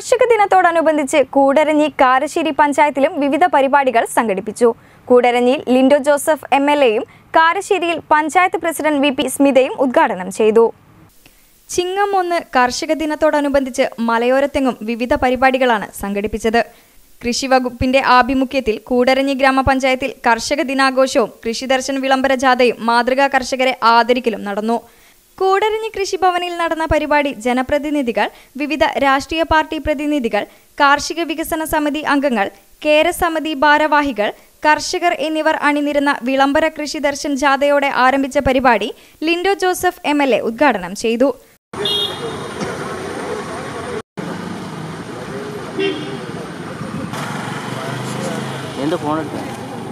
കാർഷിക ദിനത്തോടനുബന്ധിച്ച് കൂടരഞ്ഞി കാരശ്ശേരി പഞ്ചായത്തിലും വിവിധ പരിപാടികൾ സംഘടിപ്പിച്ചു കൂടരഞ്ഞിയിൽ ലിൻഡോ ജോസഫ് എം എൽ എയും കാരശ്ശേരിയിൽ പഞ്ചായത്ത് പ്രസിഡന്റ് വി പി സ്മിതയും ഉദ്ഘാടനം ചെയ്തു ചിങ്ങം ഒന്ന് കാർഷിക ദിനത്തോടനുബന്ധിച്ച് മലയോരത്തെങ്ങും വിവിധ പരിപാടികളാണ് സംഘടിപ്പിച്ചത് കൃഷി വകുപ്പിന്റെ ആഭിമുഖ്യത്തിൽ കൂടരഞ്ഞി ഗ്രാമപഞ്ചായത്തിൽ കർഷക ദിനാഘോഷവും കൃഷിദർശൻ വിളംബര ജാഥയും മാതൃകാ കർഷകരെ ആദരിക്കലും നടന്നു കൂടരഞ്ഞി കൃഷിഭവനിൽ നടന്ന പരിപാടി ജനപ്രതിനിധികൾ വിവിധ രാഷ്ട്രീയ പാർട്ടി പ്രതിനിധികൾ കാർഷിക വികസന സമിതി അംഗങ്ങൾ കേരസമിതി ഭാരവാഹികൾ കർഷകർ എന്നിവർ അണിനിരുന്ന വിളംബര കൃഷി ദർശൻ ജാഥയോടെ ആരംഭിച്ച പരിപാടി ലിൻഡോ ജോസഫ് എം ഉദ്ഘാടനം ചെയ്തു എന്ത് ഫോൺ എടുക്കാൻ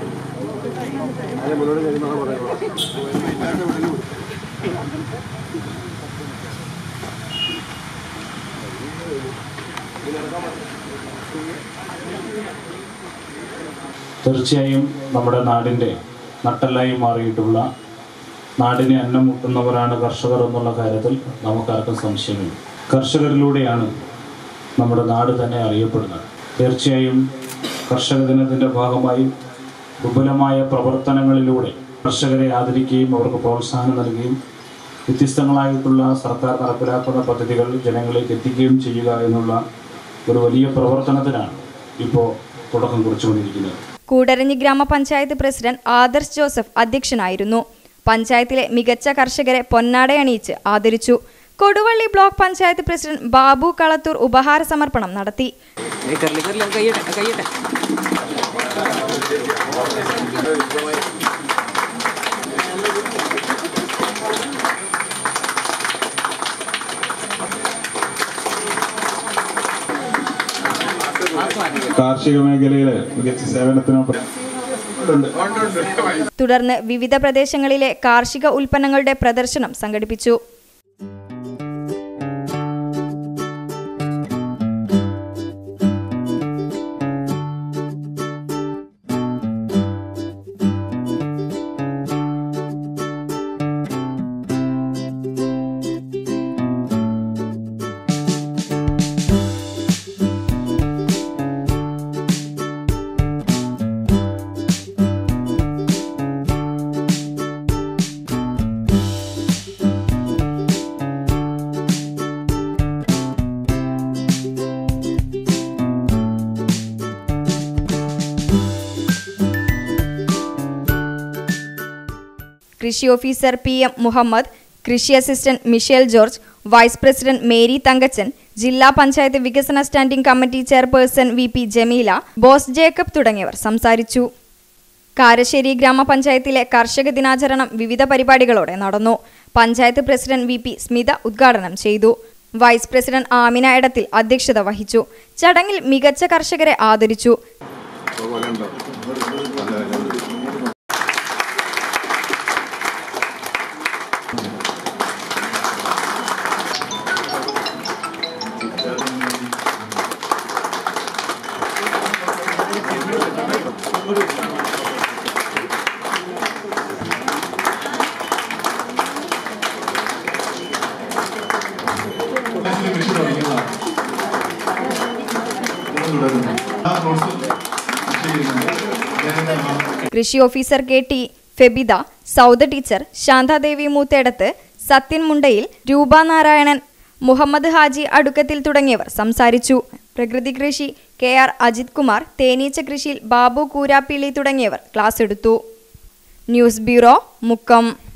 തീർച്ചയായും നമ്മുടെ നാടിൻ്റെ നട്ടല്ലായി മാറിയിട്ടുള്ള നാടിനെ അന്നം മുട്ടുന്നവരാണ് കർഷകർ എന്നുള്ള കാര്യത്തിൽ നമുക്കാർക്കും സംശയമില്ല കർഷകരിലൂടെയാണ് നമ്മുടെ നാട് തന്നെ അറിയപ്പെടുന്നത് തീർച്ചയായും കർഷക ദിനത്തിൻ്റെ ഭാഗമായി വിപുലമായ പ്രവർത്തനങ്ങളിലൂടെ കർഷകരെ ആദരിക്കുകയും അവർക്ക് പ്രോത്സാഹനം നൽകുകയും വ്യത്യസ്തങ്ങളായിട്ടുള്ള സർക്കാർ നടപ്പിലാക്കുന്ന പദ്ധതികൾ ജനങ്ങളിലേക്ക് എത്തിക്കുകയും ചെയ്യുക എന്നുള്ള ഒരു വലിയ പ്രവർത്തനത്തിനാണ് ഇപ്പോൾ തുടക്കം കുറിച്ചുകൊണ്ടിരിക്കുന്നത് കൂടരഞ്ഞി ഗ്രാമപഞ്ചായത്ത് പ്രസിഡന്റ് ആദർശ് ജോസഫ് അധ്യക്ഷനായിരുന്നു പഞ്ചായത്തിലെ മികച്ച കർഷകരെ പൊന്നാടയണിയിച്ച് ആദരിച്ചു കൊടുവള്ളി ബ്ലോക്ക് പഞ്ചായത്ത് പ്രസിഡന്റ് ബാബു കളത്തൂർ ഉപഹാര സമർപ്പണം നടത്തി കയറില്ല കയറില്ല കയ്യട്ടെ കയ്യട്ടെ കാർഷിക മേഖലയിലെ മികച്ച സേവനത്തിനൊപ്പം തുടർന്ന് വിവിധ പ്രദേശങ്ങളിലെ കാർഷിക ഉൽപ്പന്നങ്ങളുടെ പ്രദർശനം സംഘടിപ്പിച്ചു കൃഷി ഓഫീസർ പി എം മുഹമ്മദ് കൃഷി assistant Michelle George vice president Mary Thankachan ജില്ലാ പഞ്ചായത്ത് വികസന standing committee chairperson V P Jameela Bose Jacob തുടങ്ങിയവർ സംസാരിച്ചു കാരശ്ശേരി ഗ്രാമപഞ്ചായത്തിലെ കർഷക ദിനാചരണം വിവിധ പരിപാടികളോടെ നടന്നു panchayat president V P Smitha ഉദ്ഘാടനം ചെയ്തു വൈസ് പ്രസിഡന്റ് ആമിന എടത്തിൽ അധ്യക്ഷത വഹിച്ചു ചടങ്ങിൽ മികച്ച കർഷകരെ ആദരിച്ചു കൃഷി officer K T Febitha Sauda teacher Shanthadevi Moothedath Sathyan Mundayil Roopa Narayanan Muhammad Haji അടുക്കത്തിൽ തുടങ്ങിയവർ സംസാരിച്ചു പ്രകൃതി കൃഷി കെ ആർ അജിത് കുമാർ തേനീച്ച കൃഷിയിൽ ബാബു കൂരാപ്പിള്ളി തുടങ്ങിയവർ ക്ലാസ് എടുത്തു ന്യൂസ് ബ്യൂറോ മുക്കം